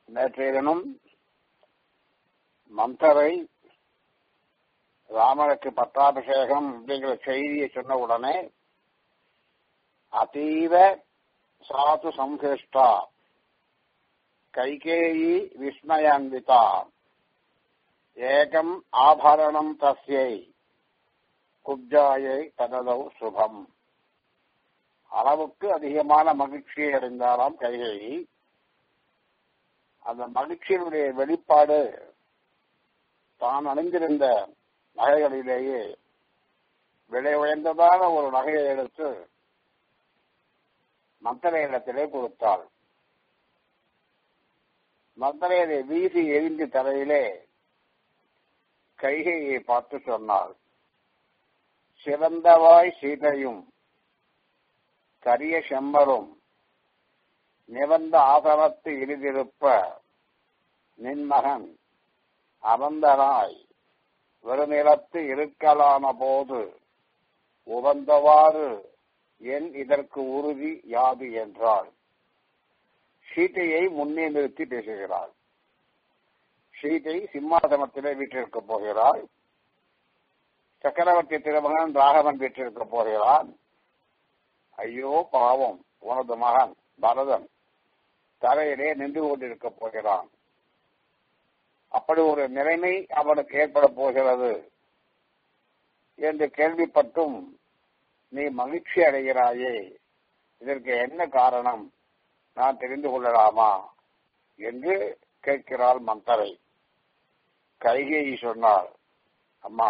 நேற்றைய தினம் மந்தரை ராமனுக்கு பட்டாபிஷேகம் அப்படிங்கிற செய்தியை சொன்ன உடனே அதீவ சாது சம்ஹிஷ்டா கைகேயி விஸ்மயான்விதா ஏகம் ஆபரணம் தஸ்யை குப்ஜாயை தனதௌ சுபம் அளவுக்கு அதிகமான மகிழ்ச்சியை அடைந்தாராம் கைகேயி அந்த மகிழ்ச்சியினுடைய வெளிப்பாடு தான் அணிந்திருந்த நகைகளிலேயே விலை உயர்ந்ததான ஒரு நகையை எடுத்து மந்தரையிடத்திலே கொடுத்தாள் மந்தரையை வீசி எரிந்து தரையிலே கைகையை பார்த்து சொன்னாள் சிறந்தவாய் சீதையும் கரிய செம்மரும் நிவந்த ஆசனத்து இறுதிருப்ப நின்மகன் அமர்ந்தனாய் வெறுநிலத்து இருக்கலான போது உகந்தவாறு என் இதற்கு உறுதி யாது என்றாள் சீதையை முன்னே நிறுத்தி பேசுகிறாள் சீதை சிம்மாசனத்திலே வீட்டிற்கு போகிறாள் சக்கரவர்த்தி திருமகன் ராகவன் வீட்டிற்கு போகிறான் ஐயோ பாவம் உனது மகன் பரதன் தரையிலே நின்று கொண்டிருக்க போகிறான் அப்படி ஒரு நிலைமை அவனுக்கு ஏற்பட போகிறது என்று கேள்விப்பட்டும் நீ மகிழ்ச்சி அடைகிறாயே இதற்கு என்ன காரணம் நான் தெரிந்து கொள்ளலாமா என்று கேட்கிறாள் மந்தரை கைகேயி சொன்னாள் அம்மா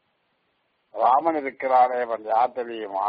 ராமன் இருக்கிறாரே அவன் யார் தெரியுமா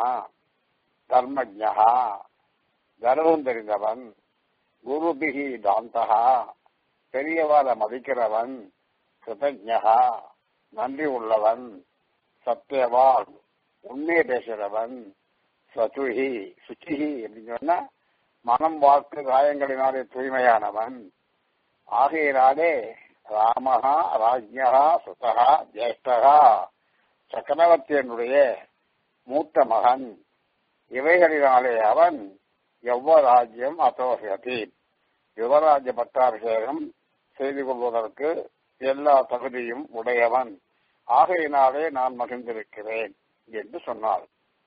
தர்மஜா கர்வம் தெரிந்தவன் குருபிகி தாந்தகா பெரியவாத மதிக்கிறவன் கிருதஜா நன்றி உள்ளவன் சத்தியவான் உண்மையை பேசுகிறவன் சதுஹி சுச்சிஹி அப்படின்னு சொன்னா மனம் வாக்கு காயங்களினாலே தூய்மையானவன் ஆகையினாலே ராமஹா ராஜ்யா சுதகா ஜேஷ்டகா சக்கரவர்த்தியனுடைய மூத்த மகன் இவைகளினாலே அவன் யுவராஜ்யம் அத்தோகதி யுவராஜ்ய பட்டாபிஷேகம் செய்து கொள்வதற்கு எல்லா தகுதியும் உடையவன் ஆகையினாலே நான் மகிழ்ந்திருக்கிறேன் என்று சொன்னாள்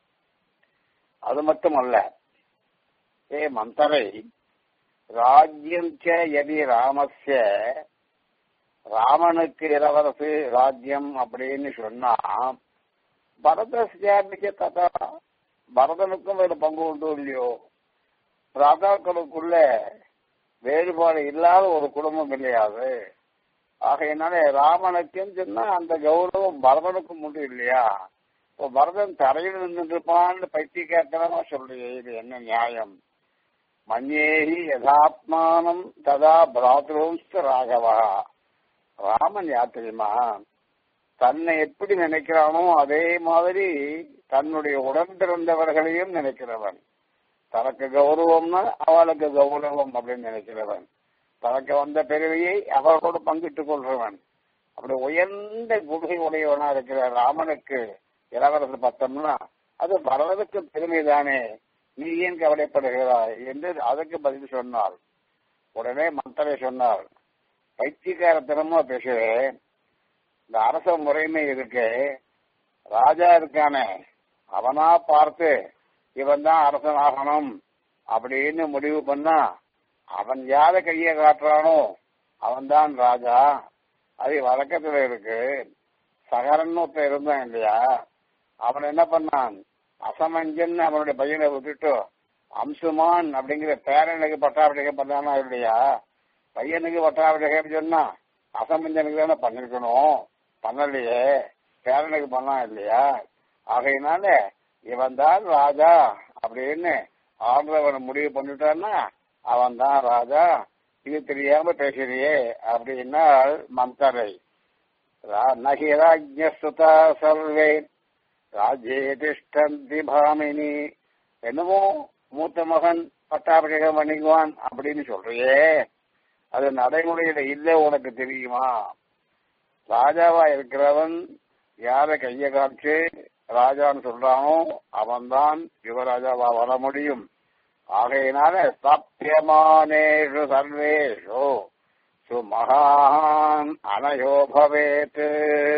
அது மட்டுமல்ல ஏ மந்தரை ராஜ்யம் எதி ராமஸ்ய ராமனுக்கு இளவரசு ராஜ்யம் அப்படின்னு சொன்னா பரதஸ்யாமிக்க ததா பரதனுக்கும் ஒரு பங்கு உண்டு இல்லையோ ராஜாக்களுக்குள்ள வேறுபாடு இல்லாத ஒரு குடும்பம் இல்லையாது ஆகையினாலே ராமனுக்கும் சொன்னா அந்த கௌரவம் பரதனுக்கும் உண்டு இல்லையா இப்போ பரதன் தரையில் நின்றுப்பான்னு பைத்தியக்காரத்தனமா சொல்றீங்க இது என்ன நியாயம் மஞ்சேகி யதாத்மானம் ததா பிராத்ரோம்ஸ்த ராகவா ராமன் யார் தெரியுமா தன்னை எப்படி நினைக்கிறானோ அதே மாதிரி தன்னுடைய உடன் பிறந்தவர்களையும் நினைக்கிறவன் தனக்கு கௌரவம்னா அவளுக்கு கௌரவம் அப்படின்னு நினைக்கிறவன் தனக்கு வந்த பெருமையை அவர்களோடு பங்கிட்டுக் கொள்றவன் அப்படி உயர்ந்த குகை உடையவனா இருக்கிற ராமனுக்கு இளவரசு பத்தம்னா அது பரவதுக்கு பெருமை தானே நீ ஏன் கவலைப்படுகிறாய் என்று அதற்கு பதில் சொன்னாள் உடனே மந்தரை சொன்னாள் பைத்தியக்காரத்தனமா பேசுவேன் இந்த அரச முறைமை இருக்கு ராஜா இருக்கானே அவனா பார்த்து இவன் தான் அரசன் ஆகணும் அப்படின்னு முடிவு பண்ணா அவன் யார கைய காட்டுறானோ அவன் தான் ராஜா அது வழக்கத்துல இருக்கு சகரன் ஒருத்தன் இருந்தான் இல்லையா அவன் என்ன பண்ணான் அசமஞ்சன் அவனுடைய பையனை விட்டுட்டு அம்சுமான் அப்படிங்கிற பேரனுக்கு பட்டாபிஷேகம் பண்ணானா இல்லையா பையனுக்கு பட்டாபிஷேகம் சொன்னா அசமஞ்சனுக்கு தானே பண்ணிருக்கணும் பண்ணலையே பேரனுக்கு பண்ணான் இல்லையா ஆகையினால இவன் தான் ராஜா அப்படின்னு ஆண்டவன் முடிவு பண்ணிட்டான்னா அவன் தான் ராஜா இது தெரியாம பேசுறியே அப்படின்னா மந்தரை நகிராஜ்யசுதா சர்வே ராஜ்யே திஷ்டந்தி பாமினி என்னமோ மூத்த மகன் பட்டாபிஷேகம் பண்ணிக்குவான் அப்படின்னு சொல்றியே அது நடைமுறையில இல்ல உனக்கு தெரியுமா ராஜாவா இருக்கிறவன் யார கைய காமிச்சு ராஜான்னு சொல்றானோ அவன்தான் யுவராஜாவா வர முடியும் ஆகையினால சத்தியமானேஷு சர்வேஷு சுமகான் அனயோ பவேத்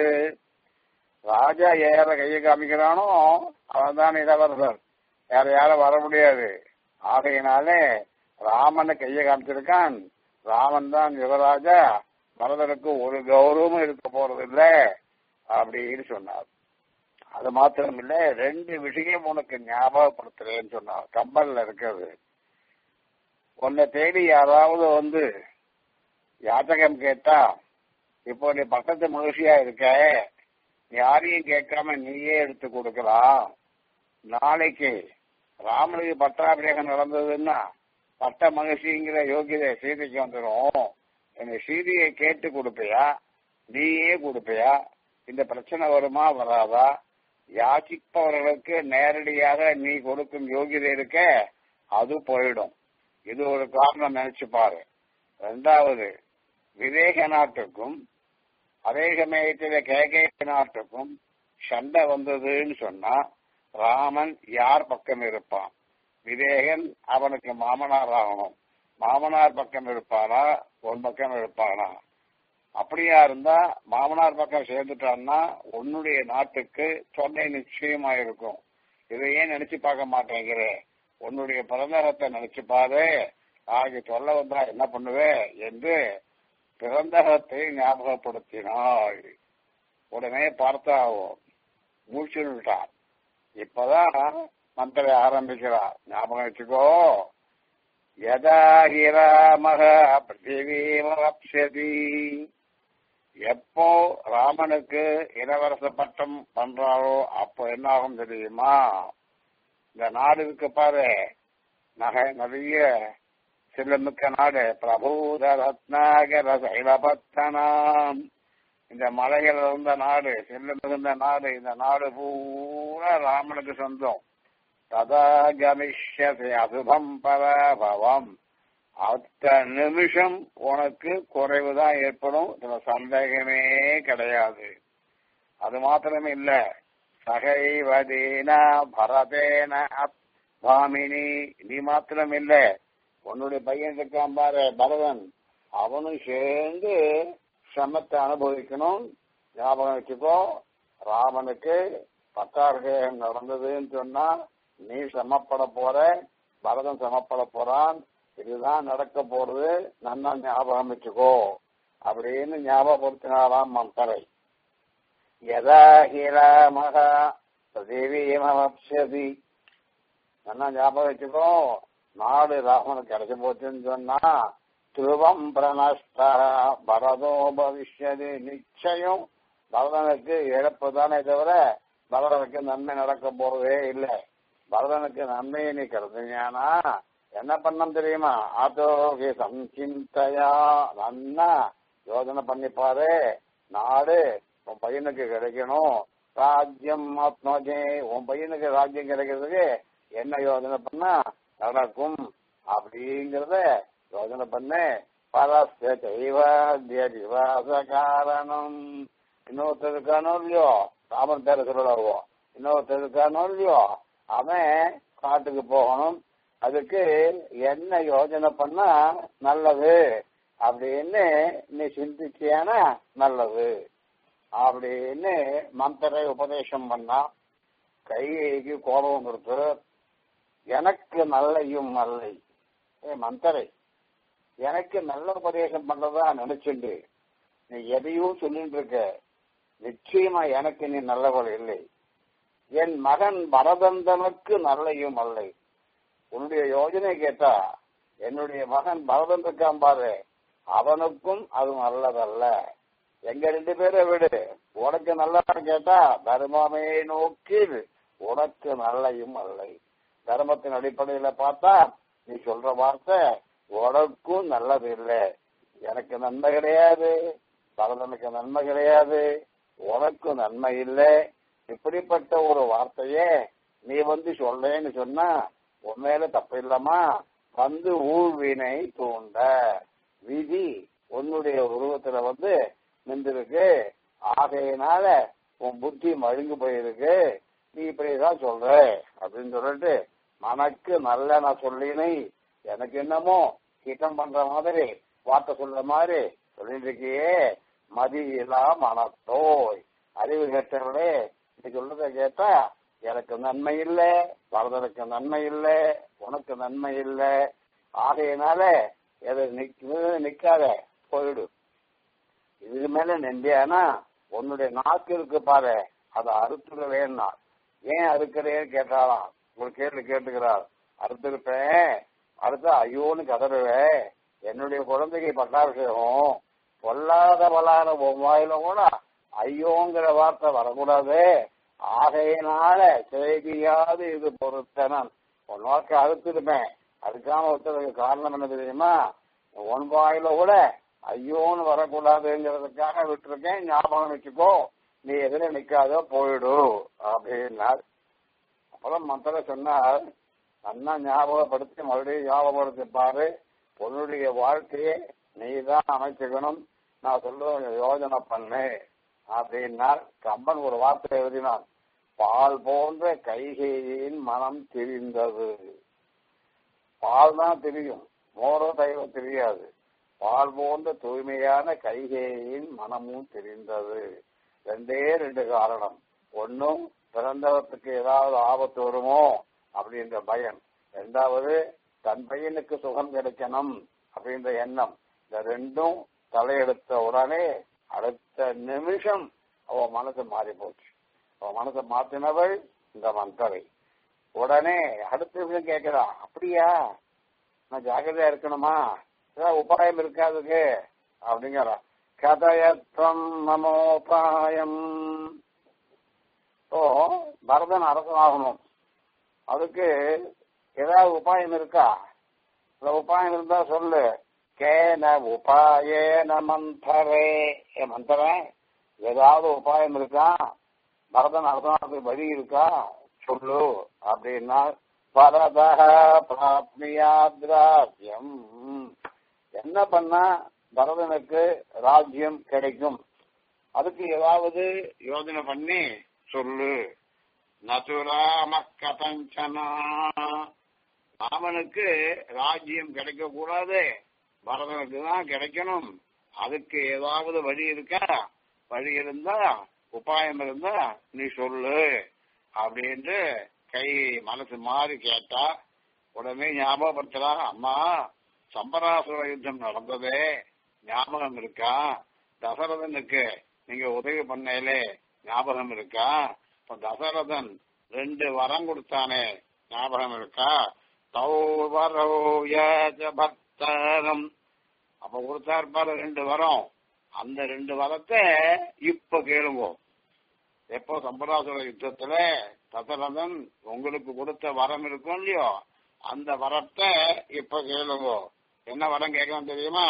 ராஜா யார கையை காமிக்கிறானோ அவன் தான் இளவரசர் யார யாரும் வர முடியாது ஆகையினாலே ராமனை கையை காமிச்சிருக்கான் ராமன் தான் யுவராஜா பரதனுக்கு ஒரு கௌரவமும் இருக்க போறது இல்ல அப்படின்னு சொன்னார் அது மாத்திரம் இல்ல ரெண்டு விஷயம் உனக்கு ஞாபகப்படுத்துறேன்னு சொன்னார் கம்பல்ல இருக்கிறது உன்னை தேடி யாராவது வந்து யாத்தகம் கேட்டா இப்போ நீ பக்கத்து மகிழ்ச்சியா இருக்க யாரையும் கேட்காம நீயே எடுத்து கொடுக்கலாம் நாளைக்கு ராமனுக்கு பட்டாபிஷேகம் நடந்ததுன்னா பட்ட மகிழ்ச்சிங்கிற யோகிதை சீதைக்கு வந்துடும் எனக்கு சீதையை கேட்டு கொடுப்பியா நீயே கொடுப்பியா இந்த பிரச்சனை வருமா வராதா யாசிப்பவர்களுக்கு நேரடியாக நீ கொடுக்கும் யோகிதை இருக்க அது போயிடும் இது ஒரு காரணம் நினைச்சு பாரு ரெண்டாவது விவேக நாட்டுக்கும் அதே சமயத்தில் கேகே நாட்டுக்கும் சண்டை வந்ததுன்னு சொன்னா ராமன் யார் பக்கம் இருப்பான் விவேகன் அவனுக்கு மாமனார் ஆகணும் மாமனார் பக்கம் இருப்பானா உன் பக்கம் இருப்பானா அப்படியா இருந்தா மாமனார் பக்கம் சேர்ந்துட்டான்னா உன்னுடைய நாட்டுக்கு தொண்டை நிச்சயமா இருக்கும் இதை ஏன் நினைச்சு பார்க்க மாட்டேங்கிற உன்னுடைய பிறந்தகத்தை நினைச்சு பாரு ஆகிய சொல்ல வந்தா என்ன பண்ணுவே என்று பிறந்தகத்தை ஞாபகப்படுத்தினாள் உடனே பார்த்தாவோ மூச்சுட்டான் இப்பதான் மந்திர ஆரம்பிக்கிறார் ஞாபகம் வச்சுக்கோ யதா ஹிராமக பிருத்திவீமப்சதி எப்போ ராமனுக்கு இளவரச பட்டம் பண்றாரோ அப்போ என்ன ஆகும் தெரியுமா இந்த நாடு இருக்கு பாரு நகை நிறைய செல்லமிக்க நாடு பிரபூத ரத்னாகர சைலபத்தனாம் இந்த மலைகள் இருந்த நாடு செல்ல மிகுந்த நாடு இந்த நாடு பூரா ராமனுக்கு சொந்தம் ததா கமிஷ்யசி அசுபம் பராபவம் அத்த நிமிஷம் உனக்கு குறைவுதான் ஏற்படும் இதுல சந்தேகமே கிடையாது அது மாத்திரமே இல்ல சகைவதீனா பரதேன பாமினி நீ மாத்திரம் இல்ல உன்னுடைய பையன் இருக்கான் பாரு பரதன் அவனும் சேர்ந்து சிரமத்தை அனுபவிக்கணும் ஞாபகம் வச்சுக்கோ ராமனுக்கு பட்டாபிஷேகம் நடந்ததுன்னு சொன்னா நீ சிரமப்பட போற பரதன் சிரமப்பட போறான் இதுதான் நடக்க போறது நல்லா ஞாபகம் வச்சுக்கோ அப்படின்னு ஞாபகப்படுத்தினாராம் மந்தரை யதா ஹிராமக பிரதேவியமப்சதி நல்லா ஞாபகம் வச்சுக்கோ நாடு ராமனுக்கு கிடைச்சு போச்சுன்னு சொன்னா துருவம் பிரணஷ்டா பரதோ பவிஷ்யது நிச்சயம் பரதனுக்கு இழப்பு தானே தவிர பரதனுக்கு நன்மை நடக்க போறதே இல்லை பரதனுக்கு நன்மையை நீ கருதுஞானா என்ன பண்ணம் தெரியுமா ஆதோகி சஞ்சிந்தையா நன்னா யோஜனை பண்ணிப்பாரு நாடு உன் பையனுக்கு கிடைக்கணும் ராஜ்யம் ஆத்மஜே உன் பையனுக்கு ராஜ்யம் கிடைக்கிறதுக்கு என்ன யோஜனை பண்ணா நடக்கும் அப்படிங்கறத யோஜனை பண்ணு பரஸ்ய செய்வாச காரணம் இன்னொருத்தர் இருக்கானோ இல்லையோ ராமன் பேர சொல்லலாவோ இன்னொருத்தர் இருக்கானோ இல்லையோ அவன் காட்டுக்கு போகணும் அதுக்கு என்ன யோஜனை பண்ணா நல்லது அப்படின்னு நீ சிந்திச்சியானா நல்லது அப்படின்னு மந்திரை உபதேசம் பண்ணா கைகைக்கு கோபம் கொடுத்து எனக்கு நல்லையும் நல்லை ஏ மந்தரை எனக்கு நல்ல உபதேசம் பண்ணதா நினைச்சுண்டு நீ எதையும் சொல்லிட்டு இருக்க நிச்சயமா எனக்கு நீ நல்லவள் இல்லை என் மகன் பரதந்தனுக்கு நல்லையும் அல்லை உன்னுடைய யோஜனை கேட்டா என்னுடைய மகன் பரதன் இருக்கான் பாரு அவனுக்கும் அது நல்லதல்ல எங்க ரெண்டு பேரை விடு உனக்கு நல்லதா கேட்டா தர்மமே நோக்கி உனக்கு நல்லையும் அல்லை தர்மத்தின் அடிப்படையில பார்த்தா நீ சொல்ற வார்த்தை உனக்கும் நல்லது இல்லை எனக்கு நன்மை கிடையாது பரதனுக்கு நன்மை கிடையாது உனக்கும் நன்மை இல்லை இப்படிப்பட்ட ஒரு வார்த்தையே நீ வந்து சொல்றேன்னு சொன்னா உண்மையில தப்பு இல்லமா வந்து ஊழ்வினை தூண்ட விதி உன்னுடைய உருவத்துல வந்து நின்றுருக்கு ஆகையினால உன் புத்தி மழுங்கு போயிருக்கு நீ இப்படிதான் சொல்ற அப்படின்னு சொல்லிட்டு மனக்கு நல்ல நான் சொல்லினை எனக்கு என்னமோ ஹிதம் பண்ற மாதிரி வார்த்தை சொல்ற மாதிரி சொல்லிட்டு இருக்கியே மதியிலா மனத்தோய் அறிவு கேட்டவர்களே நீ சொல்றத கேட்டா எனக்கு நன்மை இல்லை பரதனுக்கு நன்மை இல்லை உனக்கு நன்மை இல்லை ஆகையினால எதை நிக்க நிக்காத போயிடு இதுக்கு மேல நின்றியானா உன்னுடைய நாக்கு இருக்கு பாரு அதை அறுத்துடுவேன்னா ஏன் அறுக்கிறேன்னு கேட்டாலாம் ஒரு கேள்வி கேட்டுக்கிறார் அறுத்திருப்பேன் அடுத்து ஐயோன்னு கதறுவேன் என்னுடைய குழந்தைக்கு பட்டாபிஷேகம் பொல்லாத பலான வாயில கூட ஐயோங்கிற வார்த்தை வரக்கூடாது ஆகையினால செய்தியாது இது பொறுத்தனன் உன் வாக்கு அறுத்திருப்பேன் அதுக்கான ஒருத்தருக்கு காரணம் என்ன தெரியுமா உன் வாயில கூட ஐயோன்னு வரக்கூடாதுங்கிறதுக்காக விட்டுருக்கேன் ஞாபகம் வச்சுக்கோ நீ எதிர நிக்காத போயிடு அப்படின்னார் அப்புறம் மந்திர சொன்னார் நல்லா ஞாபகப்படுத்தி மறுபடியும் ஞாபகப்படுத்தி பாரு உன்னுடைய வாழ்க்கையை நீ தான் அமைச்சுக்கணும் நான் சொல்லுவேன் யோஜனை பண்ணு அப்படின்னார் கம்பன் ஒரு வார்த்தை எழுதினான் பால் போன்ற கைகேயின் மனம் தெரிந்தது பால் தான் தெரியும் மோரோ தயவம் தெரியாது பால் போன்ற தூய்மையான கைகேயின் மனமும் தெரிந்தது ரெண்டே ரெண்டு காரணம் ஒன்னும் பிறந்தவத்துக்கு ஏதாவது ஆபத்து வருமோ அப்படின்ற பயம் ரெண்டாவது தன் பையனுக்கு சுகம் கிடைக்கணும் அப்படின்ற எண்ணம் இந்த ரெண்டும் தலையெடுத்த உடனே அடுத்த நிமிஷம் அவ மனசு மாறி போச்சு அவ மனசை மாத்தினவள் இந்த மந்தரை உடனே அடுத்த விஷயம் கேட்கிறா அப்படியா நான் ஜாக்கிரதையா இருக்கணுமா ஏதாவது உபாயம் இருக்காதுக்கு அப்படிங்கிறா கதயத்வம் நமோபாயம் ஓ பரதன் அரசனாகணும் அதுக்கு ஏதாவது உபாயம் இருக்கா இந்த உபாயம் இருந்தா சொல்லு கேன உபாயேன மந்தரே ஏ மந்தரன் ஏதாவது உபாயம் இருக்கா பரதன் அரசனாகிறதுக்கு வழி இருக்கா சொல்லு அப்படின்னா பரதக பிராப்னியாத்ராஜ்யம் என்ன பண்ணா பரதனுக்கு ராஜ்யம் கிடைக்கும் அதுக்கு ஏதாவது யோஜனை பண்ணி சொல்லு நதுராம கதஞ்சனா ராமனுக்கு ராஜ்யம் கிடைக்க கூடாது பரதனுக்கு தான் கிடைக்கணும் அதுக்கு ஏதாவது வழி இருக்கா வழி இருந்தா உபாயம் இருந்தா நீ சொல்லு அப்படின்ட்டு கை மனசு மாறி கேட்டா உடனே ஞாபகப்படுத்துறா அம்மா சம்பராசுர யுத்தம் நடந்ததே ஞாபகம் இருக்கா தசரதனுக்கு நீங்க உதவி பண்ணலே ஞாபகம் இருக்கா இப்ப தசரதன் ரெண்டு வரம் கொடுத்தானே ஞாபகம் இருக்கா பக்தரம் அப்ப கொடுத்தார் பாரு ரெண்டு வரம் அந்த ரெண்டு வரத்தை இப்ப கேளுவோம் எப்போ சம்பராசுர யுத்தத்துல தசரதன் உங்களுக்கு கொடுத்த வரம் இருக்கும் இல்லையோ அந்த வரத்தை இப்ப கேளுங்க என்ன வரம் கேட்கணும் தெரியுமா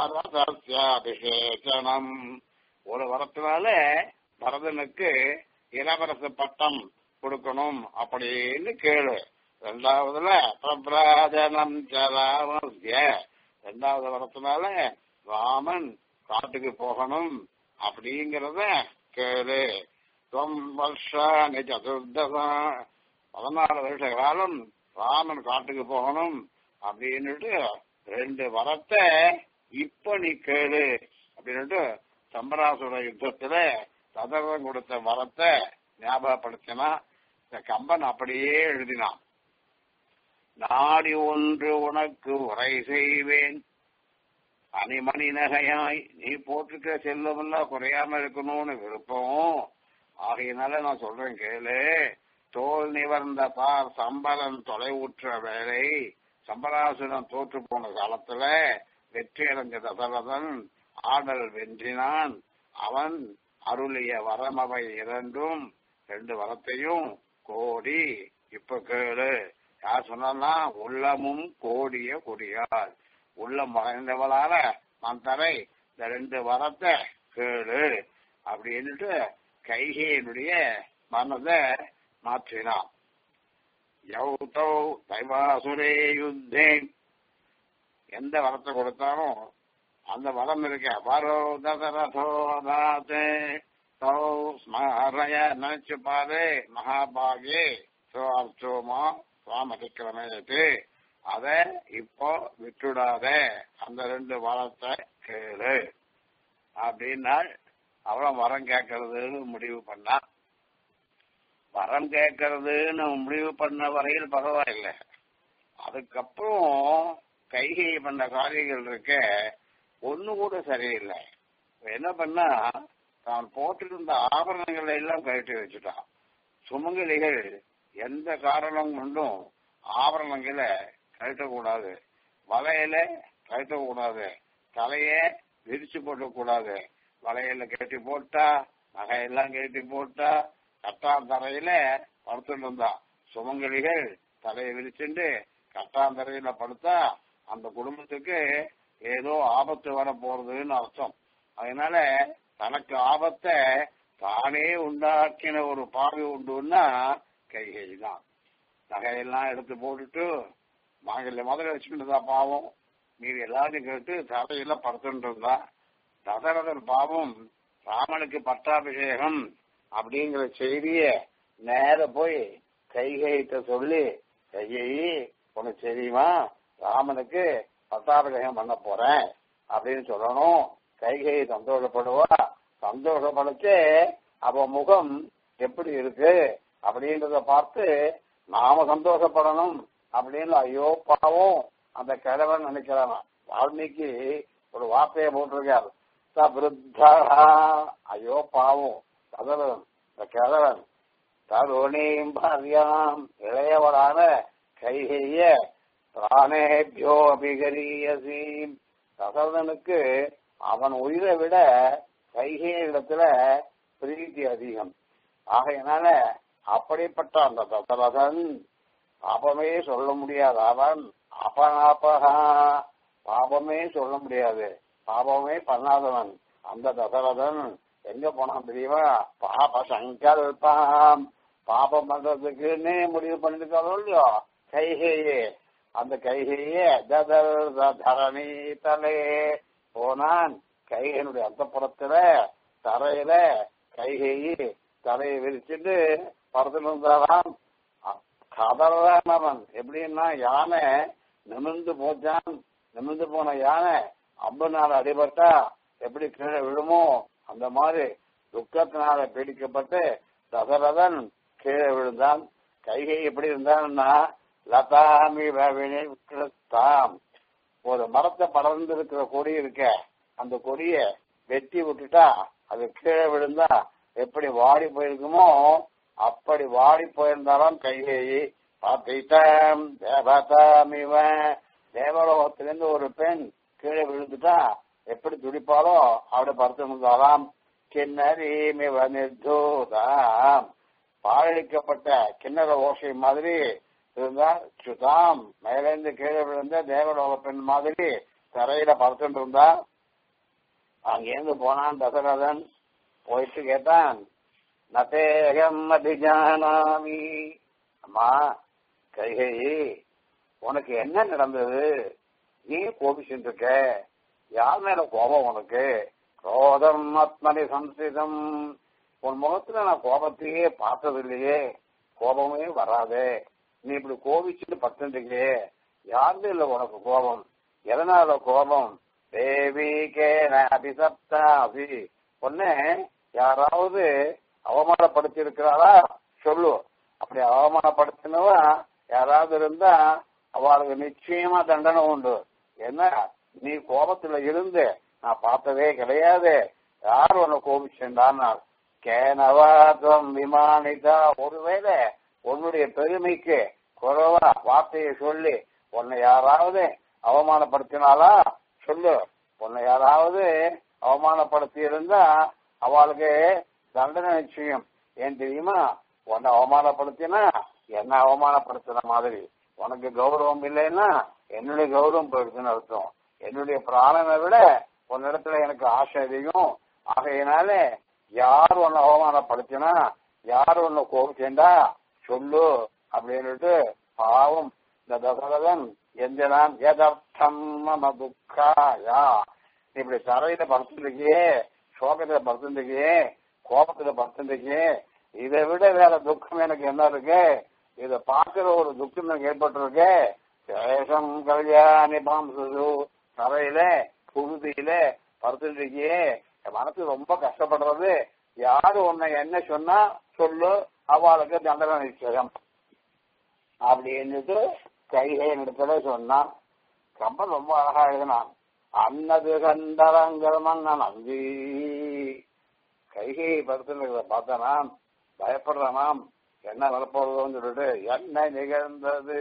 பரதம் ஒரு வரத்தினால பரதனுக்கு இளவரச பட்டம் கொடுக்கணும் அப்படின்னு கேளு ரெண்டாவதுல பிரபிராஜனம் ராமஸ்ய ரெண்டாவது வரத்தினால ராமன் காட்டுக்கு போகணும் அப்படிங்கறத கேளு துவம் வருஷானி சதுர்தசா பதினாறு வருஷ காலம் ராமன் காட்டுக்கு போகணும் அப்படின்னுட்டு ரெண்டு வரத்தை இப்ப நீ கேளு அப்படின்னுட்டு சம்பராசுர யுத்தத்துல ததவன் கொடுத்த வரத்தை ஞாபகப்படுத்தினா இந்த கம்பன் அப்படியே எழுதினான் நாடி ஒன்று உனக்கு உரை செய்வேன் அணிமணி நகையாய் நீ போட்டிருக்கிற செல்வமெல்லாம் குறையாம இருக்கணும்னு விருப்பம் ஆகையினால நான் சொல்றேன் கேளு தோல் நிவர்ந்த பார் சம்பளம் தொலைவுற்ற வேலை சம்பராசுரன் தோற்று போன காலத்துல வெற்றி அடைஞ்ச தசரதன் ஆடல் வென்றினான் அவன் அருளிய வரமவை இரண்டும் ரெண்டு வரத்தையும் கோடி இப்ப கேளு யார் சொன்னா உள்ளமும் கோடிய கொடியாள் உள்ளம் மறைந்தவளால மந்தரை இந்த ரெண்டு வரத்தை கேளு அப்படின்னுட்டு கைகையினுடைய மனதை மாற்றினான் யௌதௌ தைவாசுரே யுத்தே எந்த வரத்தை கொடுத்தாலும் அந்த வரம் இருக்க வரோ தசரதோதாத்தே தௌ ஸ்மரய நினைச்சு பாரு மகாபாகே சோ அர்ச்சோமா சுவாம் அதிக்கிரமேது அத இப்போ விட்டுடாத அந்த ரெண்டு வரத்தை கேளு அப்படின்னா அவன் வரம் கேட்கறதுன்னு முடிவு பண்ணா வரம் கேட்கறதுன்னு முடிவு பண்ண வரையில் பரவாயில்லை அதுக்கப்புறம் கைகை பண்ண காரியங்கள் இருக்க ஒண்ணு கூட சரியில்லை என்ன பண்ணா தான் போட்டிருந்த ஆபரணங்களை எல்லாம் கழட்டி வச்சுட்டான் சுமங்கலிகள் எந்த காரணம் கொண்டும் ஆபரணங்களை கழட்டக்கூடாது வலையில கழட்டக்கூடாது தலைய விரிச்சு போட்டக்கூடாது வலையில கட்டி போட்டா நகையெல்லாம் கட்டி போட்டா கட்டாந்தரையில படுத்துட்டு இருந்தா சுமங்கலிகள் தலையை விரிச்சுண்டு கட்டாந்தரையில படுத்தா அந்த குடும்பத்துக்கு ஏதோ ஆபத்து வர போறதுன்னு அர்த்தம் அதனால தனக்கு ஆபத்தை தானே உண்டாக்கின ஒரு பாவி உண்டுன்னா கைகை தான் நகையெல்லாம் எடுத்து போட்டுட்டு மாங்கல்ய முதல்ல வச்சுக்கிட்டு தான் பாவம் மீதி எல்லாத்தையும் கேட்டு தலையில படுத்துட்டு இருந்தா தசரதன் பாவம் ராமனுக்கு பட்டாபிஷேகம் அப்படிங்கிற செய்திய நேர போய் கைகைகிட்ட சொல்லி கைகை உனக்கு தெரியுமா ராமனுக்கு பட்டாபிஷேகம் பண்ண போறேன் அப்படின்னு சொல்லணும் கைகை சந்தோஷப்படுவா சந்தோஷப்படுத்து அவ முகம் எப்படி இருக்கு அப்படின்றத பார்த்து நாம சந்தோஷப்படணும் அப்படின்னு ஐயோ பாவம் அந்த கிழவன் நினைக்கிறான் வால்மீகி ஒரு வார்த்தையை போட்டிருக்கார் சபிருத்தா ஐயோ பாவம் சதவன் இந்த கிழவன் தருணீம் பாரியாம் இளையவரான கைகைய பிராணேபியோ அபிகரியசீம் தசரதனுக்கு அவன் உயிரை விட கைகை இடத்துல பிரீத்தி அதிகம் ஆகையினால அப்படிப்பட்ட அந்த தசரதன் பாபமே சொல்ல முடியாது அவன் அபநாபகா பாபமே சொல்ல முடியாது பாபமே பண்ணாதவன் அந்த தசரதன் எங்க போனான் தெரியுமா பாப சங்கல்பாம் பாபம் பண்றதுக்குன்னே முடிவு பண்ணிருக்காரோ இல்லையோ கைகையே அந்த கைகையே ததர் தரணி தலே போனான் கைகையினுடைய அந்தப்புறத்துல தரையில கைகையை தலையை விரிச்சுட்டு பறந்து இருந்தாராம் கதறானவன் எப்படின்னா யானை நிமிர்ந்து போச்சான் நிமிர்ந்து போன யானை அம்புனால அடிபட்டா எப்படி கீழே விழுமோ அந்த மாதிரி துக்கத்தினால பீடிக்கப்பட்டு தசரதன் கீழே விழுந்தான் கைகை எப்படி இருந்தான்னா லதாமி தாம் ஒரு மரத்தை படர்ந்து இருக்கிற கொடி இருக்க அந்த கொடிய வெட்டி விட்டுட்டா அது கீழே விழுந்தா எப்படி வாடி போயிருக்குமோ அப்படி வாடி போயிருந்தாலும் கைகேயி பார்த்துட்டாம் தேவதாம் இவன் தேவலோகத்திலிருந்து ஒரு பெண் கீழே விழுந்துட்டா எப்படி துடிப்பாலோ அப்படி படுத்திருந்தாலாம் கிண்ணறி மிவ நிர்தூதாம் பாழடிக்கப்பட்ட கிண்ணற ஓசை மாதிரி இருந்தா சுதாம் மேலேந்து கீழே விழுந்த தேவலோக பெண் மாதிரி தரையில படுத்துட்டு இருந்தா அங்கேருந்து போனான் தசரதன் போயிட்டு கேட்டான் நதேகம் அபிஜானாமி அம்மா கைகை உனக்கு என்ன நடந்தது நீ கோபிச்சுட்டு இருக்க யார் மேல கோபம் உனக்கு குரோதம் ஆத்மனி சம்சிதம் உன் முகத்துல நான் கோபத்தையே பார்த்தது இல்லையே கோபமே வராதே நீ இப்படி கோபிச்சுட்டு பத்துட்டுக்கே யாருமே இல்ல உனக்கு கோபம் எதனால கோபம் தேவி கேன அபிசப்தா அபி ஒன்னு யாராவது அவமானப்படுத்தி இருக்கிறாரா சொல்லு அப்படி அவமானப்படுத்தினவா யாராவது இருந்தா அவளுக்கு நிச்சயமா தண்டனை உண்டு என்ன நீ கோபத்துல இருந்து நான் பார்த்ததே கிடையாது யார் உன்னை கோபிச்சுட்டான்னா கேனவாதம் விமானிதா ஒருவேளை உன்னுடைய பெருமைக்கு குறைவா வார்த்தையை சொல்லி உன்னை யாராவது அவமானப்படுத்தினாலா சொல்லு உன்னை யாராவது அவமானப்படுத்தி இருந்தா அவளுக்கு தண்டனை நிச்சயம் ஏன் தெரியுமா உன்னை அவமானப்படுத்தினா என்ன அவமானப்படுத்துற மாதிரி உனக்கு கௌரவம் இல்லைன்னா என்னுடைய கௌரவம் போயிடுச்சுன்னு அர்த்தம் என்னுடைய பிராணனை விட உன்னிடத்துல எனக்கு ஆசை அதிகம் ஆகையினால யார் உன்னை அவமானப்படுத்தினா யார் உன்னை கோபிச்சேண்டா சொல்லு அப்படின்னுட்டு பாவம் இந்த தசரதன் எந்தனான் எதர்த்தம் மம துக்காயா இப்படி தரையில படுத்துருக்கியே சோகத்துல படுத்துருக்கியே கோபத்துல படுத்துருக்கியே இதை விட வேற துக்கம் எனக்கு என்ன இருக்கு இத பாக்குற ஒரு துக்கம் எனக்கு ஏற்பட்டிருக்கு சேஷம் கல்யாணி பாம்சு தரையில புழுதியில படுத்துட்டு இருக்கியே என் மனசு ரொம்ப கஷ்டப்படுறது யாரு உன்னை என்ன சொன்னா சொல்லு அவளுக்கு தண்டனை நிச்சயம் அப்படின்னுட்டு கைகை இடத்துல சொன்னான் கம்பன் ரொம்ப அழகா எழுதினான் அன்னது கண்டரங்கள் மன்னன் அங்கி கைகை படுத்துன்னு பார்த்தனாம் பயப்படுறானாம் என்ன வரப்போறதுன்னு சொல்லிட்டு என்ன நிகழ்ந்தது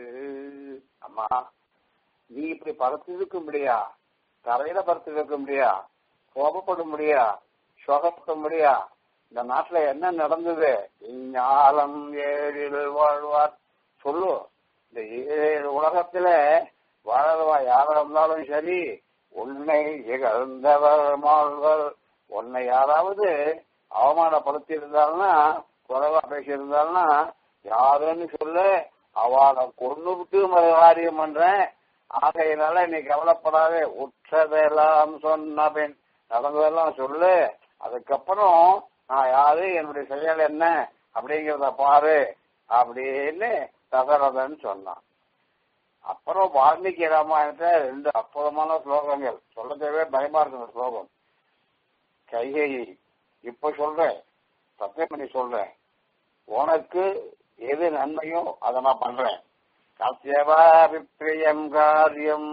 அம்மா நீ இப்படி படுத்திருக்க முடியா தரையில படுத்திருக்க முடியா கோபப்பட முடியா சோகப்பட முடியா இந்த நாட்டுல என்ன நடந்தது இஞ்ஞாலம் ஏழில் வாழ்வார் சொல்லு இந்த ஏழு உலகத்துல வாழறவா யாரா இருந்தாலும் சரி உன்னை இகழ்ந்தவர் மாழ்வர் உன்னை யாராவது அவமானப்படுத்தி இருந்தால்னா குறைவா பேசியிருந்தால்னா யாருன்னு சொல்லு அவளை கொண்டு விட்டு காரியம் பண்றேன் ஆகையினால நீ கவலைப்படாதே உற்றதெல்லாம் சொன்ன பின் நடந்ததெல்லாம் சொல்லு அதுக்கப்புறம் நான் யாரு என்னுடைய செயல் என்ன அப்படிங்கிறத பாரு அப்படின்னு தசரதன் சொன்னான் அப்புறம் வால்மீகி ராமாயணத்தை ரெண்டு அற்புதமான ஸ்லோகங்கள் சொல்ல தேவையே பயமா இருக்கு இந்த ஸ்லோகம் கைகை இப்ப சொல்றேன் சத்தியம் பண்ணி சொல்றேன் உனக்கு எது நன்மையோ அதை நான் பண்றேன் கத்தியவா விப்ரியம் காரியம்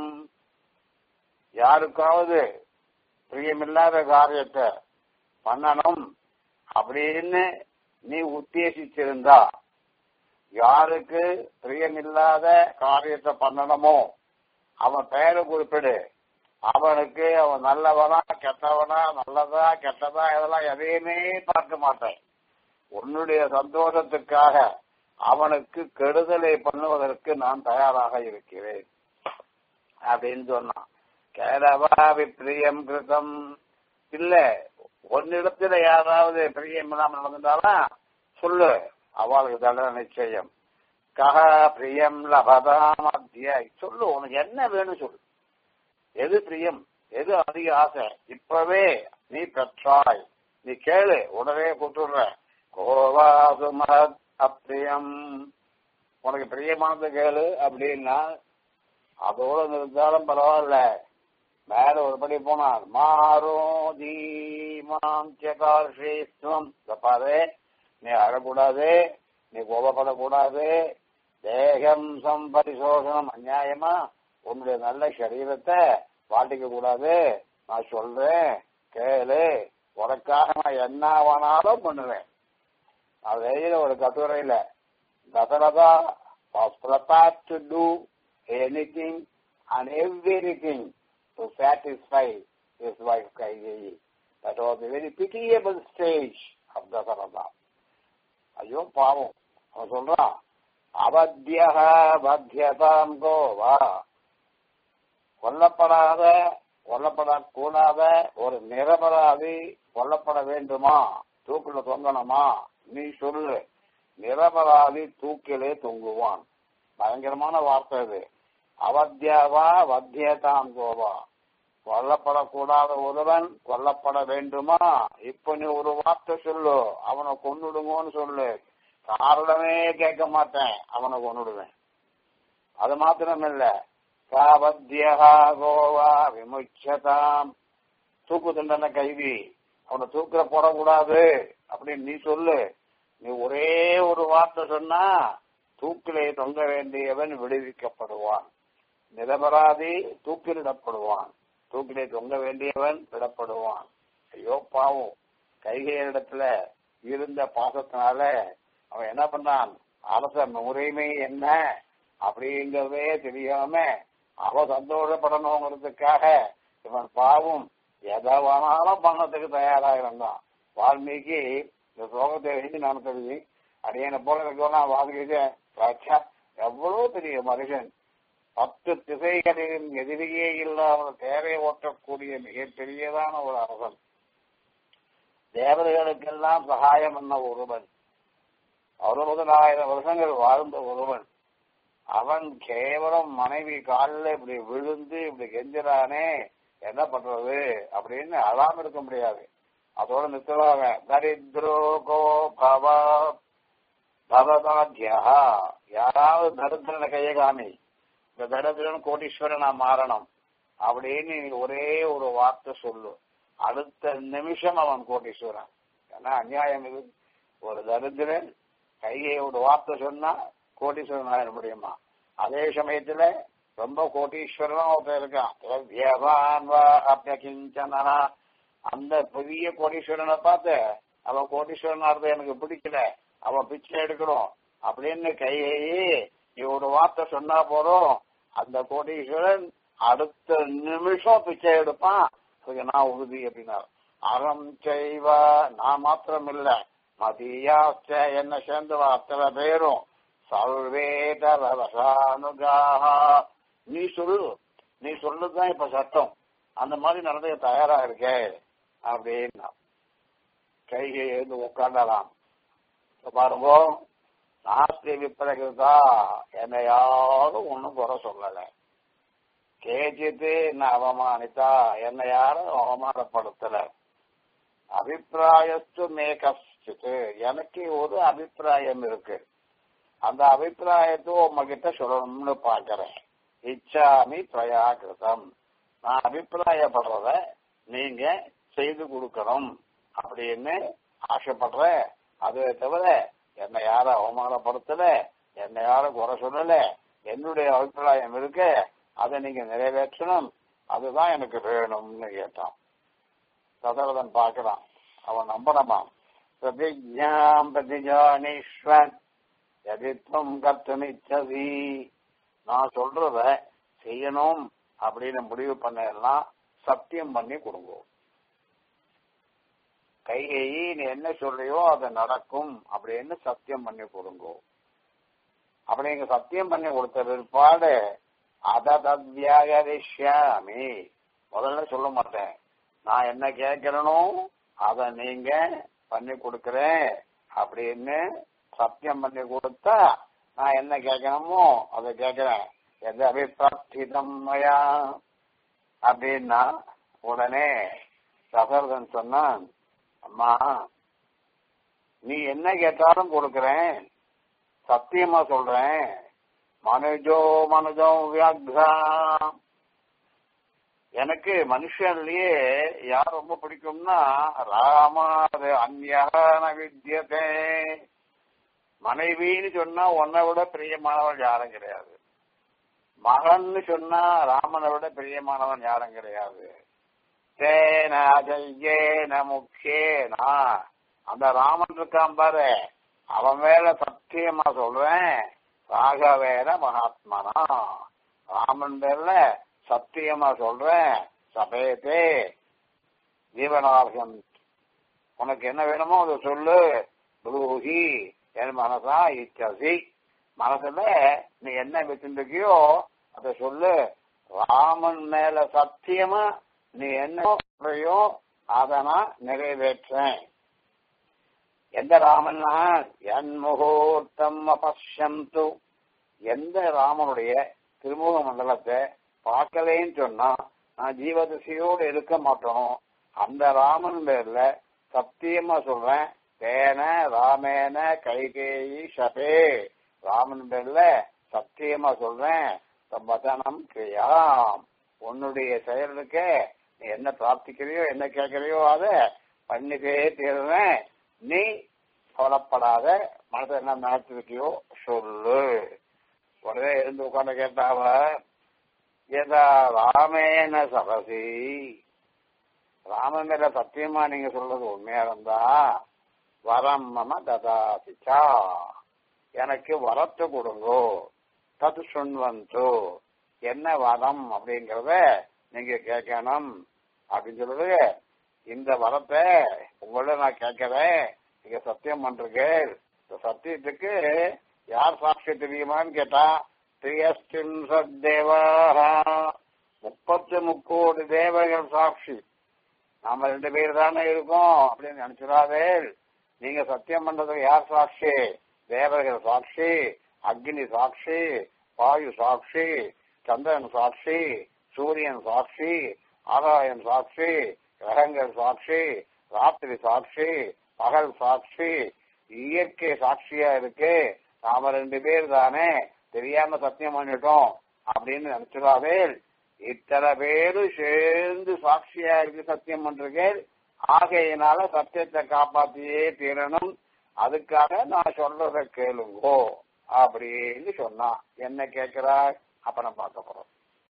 யாருக்காவது பிரியமில்லாத காரியத்தை பண்ணணும் அப்படின்னு நீ உத்தேசிச்சிருந்தா யாருக்கு பிரியமில்லாத காரியத்தை பண்ணணுமோ அவன் பெயரை குறிப்பிடு அவனுக்கு அவன் நல்லவனா கெட்டவனா நல்லதா கெட்டதா இதெல்லாம் எதையுமே பார்க்க மாட்டேன் உன்னுடைய சந்தோஷத்துக்காக அவனுக்கு கெடுதலை பண்ணுவதற்கு நான் தயாராக இருக்கிறேன் அப்படின்னு சொன்னான் கேரவா பிரியம் கிருதம் இல்ல ஒன்னிடத்துல யாராவது பிரியம் இல்லாமல் நடந்தாலும் சொல்லு அவளுக்கு தண்டனை நிச்சயம் கஹ பிரியம் லபதாம் அத்தியாய் சொல்லு உனக்கு என்ன வேணும் சொல்லு எது பிரியம் எது அதிக ஆசை இப்பவே நீ பெற்றாய் நீ கேளு உடனே கூட்டுடுற கோவாசு மகத் அப்பிரியம் உனக்கு பிரியமானது கேளு அப்படின்னா அதோட இருந்தாலும் பரவாயில்ல மேல ஒரு படி போனார் மாறும் தீமாம் சகார்ஷேஸ்வம் பாரு நீ அழக்கூடாது நீ கோபப்படக்கூடாது தேகம் சம்பரிசோஷனம் அநியாயமா உன்னுடைய நல்ல சரீரத்தை வாட்டிக்க கூடாது நான் சொல்றேன் கேளு உனக்காக நான் என்ன வேணாலும் பண்ணுவேன் அது எழுதின ஒரு கட்டுரையில Dasharatha was prepared to do anything and everything to satisfy his wife Kaigeyi. That was a very pitiable stage of Dasarada. ஐயோ பாவம் அவன் சொல்றான் அவத்திய பத்தியதாம் கோவா கொல்லப்படாத கொல்லப்படக்கூடாத ஒரு நிரபராதி கொல்லப்பட வேண்டுமா தூக்கில தொங்கணுமா நீ சொல்லு நிரபராதி தூக்கிலே தொங்குவான் பயங்கரமான வார்த்தை இது அவத்தியாவா வத்தியதாம் கோவா கொல்லப்படக்கூடாத ஒருவன் கொல்லப்பட வேண்டுமா இப்ப நீ ஒரு வார்த்தை சொல்லு அவனை கொண்டுடுங்கன்னு சொல்லு காரணமே கேட்க மாட்டேன் அவனை கொண்டுடுவேன் அது மாத்திரம் இல்ல சாவத்தியா கோவா விமுச்சதாம் தூக்கு தண்டனை கைதி அவனை தூக்கில போடக்கூடாது அப்படின்னு நீ சொல்லு நீ ஒரே ஒரு வார்த்தை சொன்னா தூக்கிலே தொங்க வேண்டியவன் விடுவிக்கப்படுவான் நிரபராதி தூக்கிலிடப்படுவான் தூக்கிலே தொங்க வேண்டியவன் விடப்படுவான் ஐயோ பாவம் கைகையிடத்துல இருந்த பாசத்தினால அவன் என்ன பண்ணான் அரச முறைமை என்ன அப்படிங்கறதே தெரியாம அவ சந்தோஷப்படணுங்கிறதுக்காக இவன் பாவம் எதை வேணாலும் பண்ணதுக்கு தயாராக இருந்தான் வால்மீகி இந்த சோகத்தை எழுதி நான் தெரிஞ்சு அடியனை போல இருக்கலாம் வால்மீகி எவ்வளவு பெரிய மனுஷன் பத்து திசைகளிலும் எதிரியே இல்லாமல் தேரை ஓட்டக்கூடிய மிகப்பெரியதான ஒரு அரசன் தேவதைகளுக்கெல்லாம் சகாயம் பண்ண ஒருவன் அறுபதனாயிரம் வருஷங்கள் வாழ்ந்த ஒருவன் அவன் கேவலம் மனைவி காலில் இப்படி விழுந்து இப்படி கெஞ்சிறானே என்ன பண்றது அப்படின்னு அழாம இருக்க முடியாது அதோட நிறுத்துவாங்க தரித்ரோ கோ பவ பவதாத்தியா யாராவது தரித்திரன கையை காமி இந்த தரித்திரன் கோடீஸ்வரனா மாறணும் அப்படின்னு நீ ஒரே ஒரு வார்த்தை சொல்லு அடுத்த நிமிஷம் அவன் கோடீஸ்வரன் ஏன்னா அநியாயம் இது ஒரு தரித்திரன் கையை ஒரு வார்த்தை சொன்னா கோடீஸ்வரன் ஆயிட முடியுமா அதே சமயத்துல ரொம்ப கோடீஸ்வரனா ஒருத்தர் இருக்கான் திரவியவான் வா அப்யகிஞ்சனா அந்த பெரிய கோடீஸ்வரனை பார்த்து அவன் கோடீஸ்வரன் ஆறது எனக்கு பிடிக்கல அவன் பிச்சை எடுக்கணும் அப்படின்னு கையை நீ ஒரு வார்த்தை சொன்னா போதும் அந்த கோடீஸ்வரன் அடுத்த நிமிஷம் பிச்சை எடுப்பான் அதுக்கு நான் உறுதி அப்படின்னார் அறம் செய்வ நான் மாத்திரம் இல்ல மதியாச்ச என்ன சேர்ந்தவா அத்தனை பேரும் சர்வேதரசானுகாக நீ சொல்லு நீ சொல்லுதான் இப்ப சட்டம் அந்த மாதிரி நடந்து தயாரா இருக்கே அப்படின்னா கைகை எழுந்து உட்காண்டலாம் பாருங்க நாஸ்தி விப்பிரகிருதா என்னை யாரும் ஒன்னும் குறை சொல்லல கேச்சித்து என்ன அவமானித்தா என்னை யாரும் அவமானப்படுத்தல அபிப்பிராயத்து மேகஸ்டித்து எனக்கு ஒரு அபிப்பிராயம் இருக்கு அந்த அபிப்பிராயத்தை உங்ககிட்ட சொல்லணும்னு பாக்குறேன் இச்சாமி பிரயாகிருதம் நான் அபிப்பிராயப்படுறத நீங்க செய்து கொடுக்கணும் அப்படின்னு ஆசைப்படுறேன் அதை தவிர என்னை யாரும் அவமானப்படுத்தல என்னை யாரும் குறை சொல்லல என்னுடைய அபிப்பிராயம் இருக்கு அதை நீங்க நிறைவேற்றணும் அதுதான் எனக்கு வேணும்னு கேட்டான் சதரதன் பார்க்கிறான் அவன் நம்பணுமா பிரதிஜாம் பிரதிஜானீஸ்வன் எதிர்த்தும் கத்துமிச்சதி நான் சொல்றத செய்யணும் அப்படின்னு முடிவு பண்ணலாம் சத்தியம் பண்ணி கொடுங்க கையை நீ என்ன சொல்றியோ அது நடக்கும் அப்படின்னு சத்தியம் பண்ணி கொடுங்க அப்படிங்க சத்தியம் பண்ணி கொடுத்த பிற்பாடு அததத்யாகரிஷ்யாமி முதல்ல சொல்ல மாட்டேன் நான் என்ன கேட்கிறனோ அதை நீங்க பண்ணி கொடுக்கறேன் அப்படின்னு சத்தியம் பண்ணி கொடுத்தா நான் என்ன கேட்கணுமோ அதை கேட்கிறேன் எது அபிப்பிராப்திதம் மயா அப்படின்னா உடனே சகர்தன் சொன்னான் அம்மா நீ என்ன கேட்டாலும் கொடுக்கறேன் சத்தியமா சொல்றேன் மனுஜோ மனுஜோ வியாக்ரா எனக்கு மனுஷன்லயே யார் ரொம்ப பிடிக்கும்னா ராமாது அந்யான வித்தியதே மனைவின்னு சொன்னா உன்னை விட பிரியமானவன் யாரும் கிடையாது மகன்னு சொன்னா ராமனை விட பிரியமானவன் யாரும் கிடையாது தேன அஜய்யேன முக்கியேனா அந்த ராமன் இருக்கான் பாரு அவன் மேல சத்தியமா சொல்றேன் ராகவேன மகாத்மனா ராமன் பேர்ல சத்தியமா சொல்றேன் சபேதே ஜீவனார்கம் உனக்கு என்ன வேணுமோ அதை சொல்லு புரூஹி என் மனசா இச்சசி மனசுல நீ என்ன வச்சிருக்கியோ அதை சொல்லு ராமன் மேல சத்தியமா நீ என்ன சொல்றியோ அதை நான் நிறைவேற்றேன் எந்த ராமன்னா என் முகூர்த்தம் அபஷ்யந்து எந்த ராமனுடைய திருமுக மண்டலத்தை பார்க்கலேன்னு சொன்னா நான் ஜீவதிசையோடு இருக்க மாட்டோம் அந்த ராமன் பேர்ல சத்தியமா சொல்றேன் தேன ராமேன கைகேயி ஷபே ராமன் பேர்ல சத்தியமா சொல்றேன் வதனம் கிரியாம் உன்னுடைய செயலுக்கு நீ என்ன பிரார்த்திக்கிறியோ என்ன கேட்கறியோ அதை பண்ணிட்டே தீருவேன் நீ கவலைப்படாத மனதை என்ன நினைச்சிருக்கியோ சொல்லு உடனே இருந்து உட்காந்து கேட்டாவ ஏதா ராமேன சபசி ராமன் மேல சத்தியமா நீங்க சொல்றது உண்மையா இருந்தா வரம் மம ததாசிச்சா எனக்கு வரத்தை கொடுங்கோ தது சுண்வந்து என்ன வரம் அப்படிங்கறத நீங்க கேட்கணும் அப்படின்னு சொல்றது இந்த வரத்தை உங்களோட நான் கேட்கிறேன் நீங்க சத்தியம் பண்றீங்க இந்த சத்தியத்துக்கு யார் சாட்சி தெரியுமான்னு கேட்டா திரியஸ்டின் சத்தேவாரா முப்பத்தி முக்கோடி தேவர்கள் சாட்சி நாம ரெண்டு பேர் தானே இருக்கோம் அப்படின்னு நினைச்சிடாதே நீங்க சத்தியம் பண்றதுக்கு யார் சாட்சி தேவர்கள் சாட்சி அக்னி சாட்சி வாயு சாட்சி சந்திரன் சாட்சி சூரியன் சாட்சி ஆதாயம் சாட்சி கிரகங்கள் சாட்சி ராத்திரி சாட்சி பகல் சாட்சி இயற்கை சாட்சியா இருக்கு நாம ரெண்டு பேர் தானே தெரியாம சத்தியம் பண்ணிட்டோம் அப்படின்னு நினைச்சிடாதே இத்தனை பேரு சேர்ந்து சாட்சியா இருக்கு சத்தியம் பண்றீர்கள் ஆகையினால சத்தியத்தை காப்பாத்தியே தீரணும் அதுக்காக நான் சொல்றத கேளுங்கோ அப்படின்னு சொன்னா என்ன கேட்கிறார் அப்ப நான் பார்க்க போறோம்